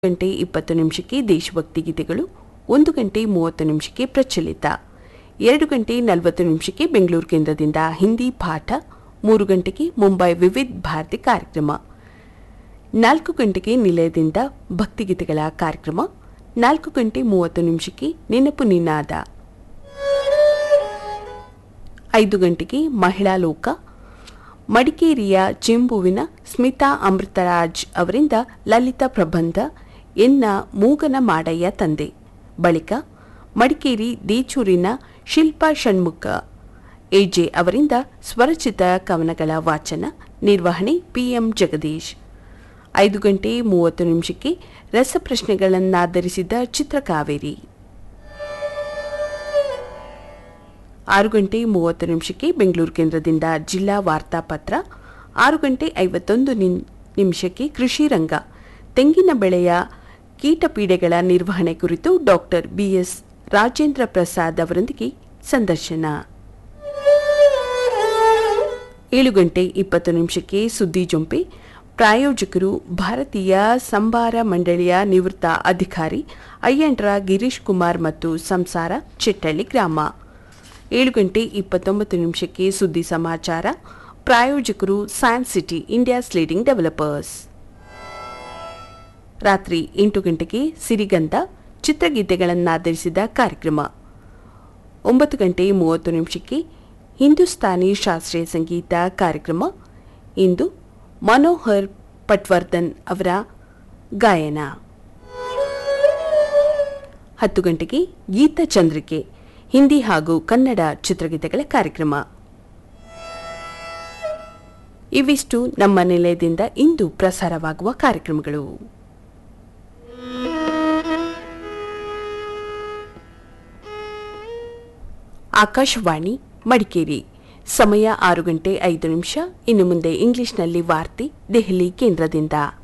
ಗಂಟೆ ಇಪ್ಪತ್ತು ನಿಮಿಷಕ್ಕೆ ದೇಶಭಕ್ತಿ ಗೀತೆಗಳು ಒಂದು ಗಂಟೆ ಮೂವತ್ತು ನಿಮಿಷಕ್ಕೆ ಪ್ರಚಲಿತ ಎರಡು ಗಂಟೆ ನಲವತ್ತು ನಿಮಿಷಕ್ಕೆ ಬೆಂಗಳೂರು ಕೇಂದ್ರದಿಂದ ಹಿಂದಿ ಪಾಠ ಮೂರು ಗಂಟೆಗೆ ಮುಂಬೈ ವಿವಿಧ ಭಾರತಿ ಕಾರ್ಯಕ್ರಮ ನಾಲ್ಕು ಗಂಟೆಗೆ ನಿಲಯದಿಂದ ಭಕ್ತಿಗೀತೆಗಳ ಕಾರ್ಯಕ್ರಮ ನಾಲ್ಕು ಗಂಟೆ ಮೂವತ್ತು ನಿಮಿಷಕ್ಕೆ ನೆನಪು ನಿನಾದ ಐದು ಗಂಟೆಗೆ ಮಹಿಳಾ ಲೋಕ ಮಡಿಕೇರಿಯ ಚೆಂಬುವಿನ ಸ್ಮಿತಾ ಅಮೃತರಾಜ್ ಅವರಿಂದ ಲಲಿತ ಪ್ರಬಂಧ ಎನ್ನ ಮೂಗನ ಮಾಡಯ್ಯ ತಂದೆ ಬಳಿಕ ಮಡಿಕೇರಿ ದೇಚೂರಿನ ಶಿಲ್ಪಾ ಷಣ್ಮುಖ ಎಜೆ ಅವರಿಂದ ಸ್ವರಚಿತ ಕವನಗಳ ವಾಚನ ನಿರ್ವಹಣೆ ಪಿಎಂ ಜಗದೀಶ್ ಐದು ಗಂಟೆ ಮೂವತ್ತು ನಿಮಿಷಕ್ಕೆ ರಸಪ್ರಶ್ನೆಗಳನ್ನಾಧರಿಸಿದ ಚಿತ್ರಕಾವೇರಿ ಆರು ಗಂಟೆ ಮೂವತ್ತು ನಿಮಿಷಕ್ಕೆ ಬೆಂಗಳೂರು ಕೇಂದ್ರದಿಂದ ಜಿಲ್ಲಾ ವಾರ್ತಾಪತ್ರ ಆರು ಗಂಟೆ ಐವತ್ತೊಂದು ನಿಮ್- ನಿಮಿಷಕ್ಕೆ ಕೃಷಿ ರಂಗ ತೆಂಗಿನ ಬೆಳೆಯ ಕೀಟಪೀಡೆಗಳ ನಿರ್ವಹಣೆ ಕುರಿತು ಡಾಕ್ಟರ್ ಬಿಎಸ್ ರಾಜೇಂದ್ರ ಪ್ರಸಾದ್ ಅವರೊಂದಿಗೆ ಸಂದರ್ಶನ ಏಳು ಗಂಟೆ ಇಪ್ಪತ್ತು ನಿಮಿಷಕ್ಕೆ ಸುದ್ದಿ ಜೊಂಪೆ ಪ್ರಾಯೋಜಕರು ಭಾರತೀಯ ಸಂಭಾರ ಮಂಡಳಿಯ ನಿವೃತ್ತ ಅಧಿಕಾರಿ ಅಯ್ಯಂಡ್ರ ಗಿರೀಶ್ ಕುಮಾರ್ ಮತ್ತು ಸಂಸಾರ ಚಿಟ್ಟಳ್ಳಿ ಗ್ರಾಮ ಏಳು ಗಂಟೆ ಇಪ್ಪತ್ತೊಂಬತ್ತು ನಿಮಿಷಕ್ಕೆ ಸುದ್ದಿ ಸಮಾಚಾರ ಪ್ರಾಯೋಜಕರು science city India's leading developers ರಾತ್ರಿ ಎಂಟು ಗಂಟೆಗೆ ಸಿರಿಗಂಧ ಚಿತ್ರಗೀತೆಗಳನ್ನಾಧರಿಸಿದ ಕಾರ್ಯಕ್ರಮ ಒಂಬತ್ತು ಗಂಟೆ ಮೂವತ್ತು ನಿಮಿಷಕ್ಕೆ ಹಿಂದೂಸ್ತಾನಿ ಶಾಸ್ತ್ರೀಯ ಸಂಗೀತ ಕಾರ್ಯಕ್ರಮ ಇಂದು ಮನೋಹರ್ ಪಟ್ವರ್ಧನ್ ಅವರ ಗಾಯನ ಹತ್ತು ಗಂಟೆಗೆ ಗೀತಚಂದ್ರಿಕೆ ಹಿಂದಿ ಹಾಗೂ ಕನ್ನಡ ಚಿತ್ರಗೀತೆಗಳ ಕಾರ್ಯಕ್ರಮ ಇವಿಷ್ಟು ನಮ್ಮ ನಿಲಯದಿಂದ ಇಂದು ಪ್ರಸಾರವಾಗುವ ಕಾರ್ಯಕ್ರಮಗಳು ಆಕಾಶವಾಣಿ ಮಡಿಕೇರಿ ಸಮಯ ಆರು ಗಂಟೆ ಐದು ನಿಮಿಷ ಇನ್ನು ಮುಂದೆ ಇಂಗ್ಲಿಷ್ನಲ್ಲಿ ವಾರ್ತೆ ದೆಹಲಿ ಕೇಂದ್ರದಿಂದ